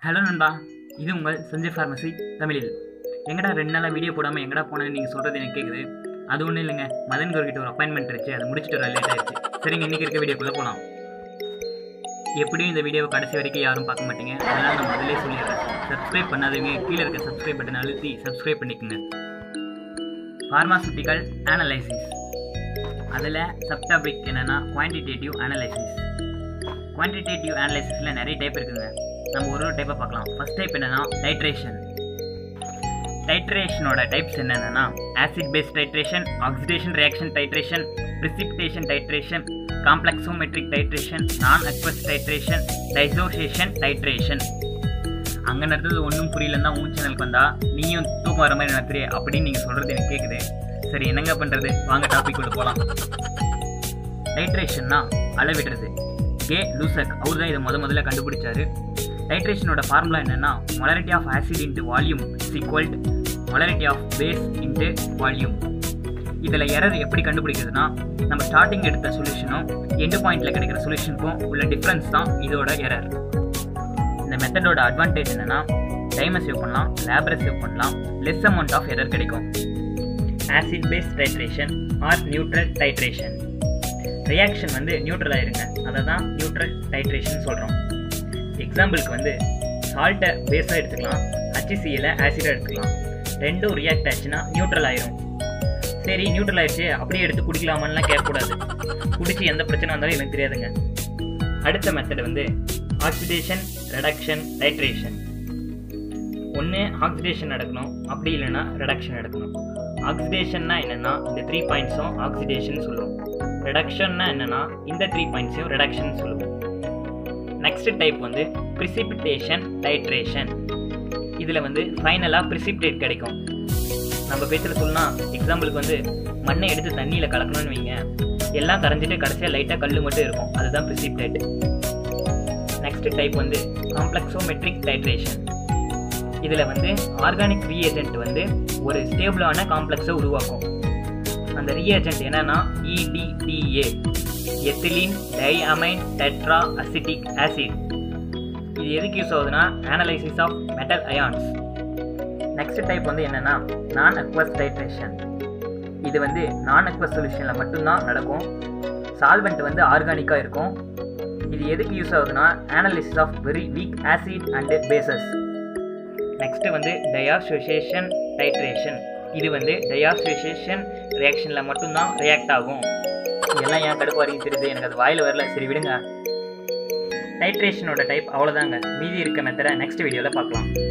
hello நண்பா இது உங்கள் சஞ்சய் ஃபார்மசி தமிழில் எங்கடா ரெண்டு நாளாக வீடியோ போடாமல் எங்கடா போனேன்னு நீங்கள் சொல்கிறது எனக்கு கேட்குது அது ஒன்றும் இல்லைங்க மதன் கிட்ட ஒரு அப்பாயின்மெண்ட் இருந்துச்சு அதை முடிச்சுட்டு வர லேட் ஆயிடுச்சு சரிங்க இன்றைக்கி இருக்க வீடியோக்குள்ளே போகலாம் எப்படியும் இந்த வீடியோவை கடைசி வரைக்கும் யாரும் பார்க்க மாட்டீங்க அதனால் நான் முதல்லே சொல்லிடுறேன் சப்ஸ்கிரைப் பண்ணாதவங்க கீழே இருக்க சப்ஸ்கிரைப் பட்டன் அழுத்தி சப்ஸ்கிரைப் பண்ணிக்கோங்க ஃபார்மாசூட்டிக்கல் அனலைசிஸ் அதில் சப்டாபிக் என்னென்னா குவான்டிடேட்டிவ் அனலைசிஸ் குவான்டிடேட்டிவ் அனலைசிஸில் நிறைய டைப் இருக்குங்க நம்ம ஒரு ஒரு டைப்பாக பார்க்கலாம் ஃபர்ஸ்ட் டைப் என்னென்னா டைட்ரேஷன் டைட்ரேஷனோட டைப்ஸ் என்னென்னா acid base titration oxidation reaction titration precipitation titration complexometric titration non aqueous titration diazotisation titration அங்கே நடந்தது ஒன்றும் புரியலன்னா உன் சேனலுக்கு வந்தா நீயும் தூக்கம் வர மாதிரி நடத்துறியே அப்படின்னு நீங்கள் சொல்கிறது எனக்கு கேட்குது சரி என்னங்க பண்ணுறது வாங்க டாபிக் உள்ள போகலாம் டைட்ரேஷன்னா அளவிடுறது கே லூசக் அவர் தான் இதை முத முதல்ல கண்டுபிடிச்சாரு டைட்ரேஷனோட ஃபார்முலா என்னன்னா molarity of acid into volume equalled molarity of base into volume இதில் எரர் எப்படி கண்டுபிடிக்கிறதுனா நம்ம ஸ்டார்டிங் எடுத்த சொல்யூஷனும் எண்டு பாயிண்டில் கிடைக்கிற சொல்யூஷனுக்கும் உள்ள டிஃப்ரென்ஸ் தான் இதோட எரர் இந்த மெத்தடோட அட்வான்டேஜ் என்னன்னா டைமை சேவ் பண்ணலாம் லேபரை சேவ் பண்ணலாம் லெஸ் அமௌண்ட் ஆஃப் எரர் கிடைக்கும் acid base titration or neutral titration reaction வந்து நியூட்ரல் ஆயிருங்க அதை தான் நியூட்ரல் டைட்ரேஷன் சொல்கிறோம் எக்ஸாம்பிளுக்கு வந்து சால்ட்டை பேஸாக எடுத்துக்கலாம் HCl ஆசிடாக எடுத்துக்கலாம் ரெண்டும் ரியாக்ட் ஆச்சுன்னா நியூட்ரல் ஆயிரும் சரி நியூட்ரல் ஆயிடுச்சு அப்படியே எடுத்து குடிக்கலாமான்லாம் கேட்கக்கூடாது குடிச்சு எந்த பிரச்சனை வந்தாலும் எனக்கு தெரியாதுங்க அடுத்த மெத்தட் வந்து ஆக்சிடேஷன் ரெடக்ஷன் டைட்ரேஷன் ஒன்று ஆக்சிடேஷன் நடக்கணும் அப்படி இல்லைன்னா ரெடக்ஷன் நடக்கணும் ஆக்சிடேஷன்னா என்னென்னா இந்த த்ரீ பாயிண்ட்ஸும் ஆக்சிடேஷன் சொல்லுவோம் ரெடக்ஷன்னா என்னென்னா இந்த த்ரீ பாயிண்ட்ஸையும் ரெடக்ஷன் சொல்லுவோம் நெக்ஸ்ட் டைப் வந்து precipitation டைட்ரேஷன் இதில் வந்து ஃபைனலாக precipitate கிடைக்கும் நம்ம பேசுகிற சொல்லனா எக்ஸாம்பிளுக்கு வந்து மண்ணை எடுத்து தண்ணியில் கலக்கணும்னு வைங்க எல்லாம் கரைஞ்சிட்டு கடைசியாக லைட்டாக கல் மட்டும் இருக்கும் அதுதான் precipitate நெக்ஸ்ட் டைப் வந்து காம்ப்ளெக்ஸோமெட்ரிக் டைட்ரேஷன் இதில் வந்து ஆர்கானிக் ரீஏஜென்ட் வந்து ஒரு ஸ்டேபிளான காம்ப்ளெக்ஸை உருவாக்கும் அந்த ரீஏஜென்ட் என்னன்னா EDTA ethylene diamine tetra acetic acid இது எதுக்கு யூஸ் ஆகுதுன்னா analysis of metal ions next type வந்து என்னன்னா நான் அக்வஸ் டைட்ரேஷன் இது வந்து நான் அக்வஸ் சொல்யூஷனில் மட்டும்தான் நடக்கும் சால்வெண்ட் வந்து ஆர்கானிக்காக இருக்கும் இது எதுக்கு யூஸ் ஆகுதுன்னா analysis of very weak acid and bases next வந்து டயாசோசியேஷன் டைட்ரேஷன் இது வந்து டயாசோசியேஷன் ரியாக்ஷனில் மட்டும்தான் ரியாக்ட் ஆகும் இதெல்லாம் ஏன் கடுப்பு வரைக்கும் தெரியுது எனக்கு அது வாயில் வரல சரி விடுங்க டைட்ரேஷனோட டைப் அவ்வளோதாங்க மீதி இருக்க மெத்தடை நெக்ஸ்ட் வீடியோவில் பார்க்கலாம்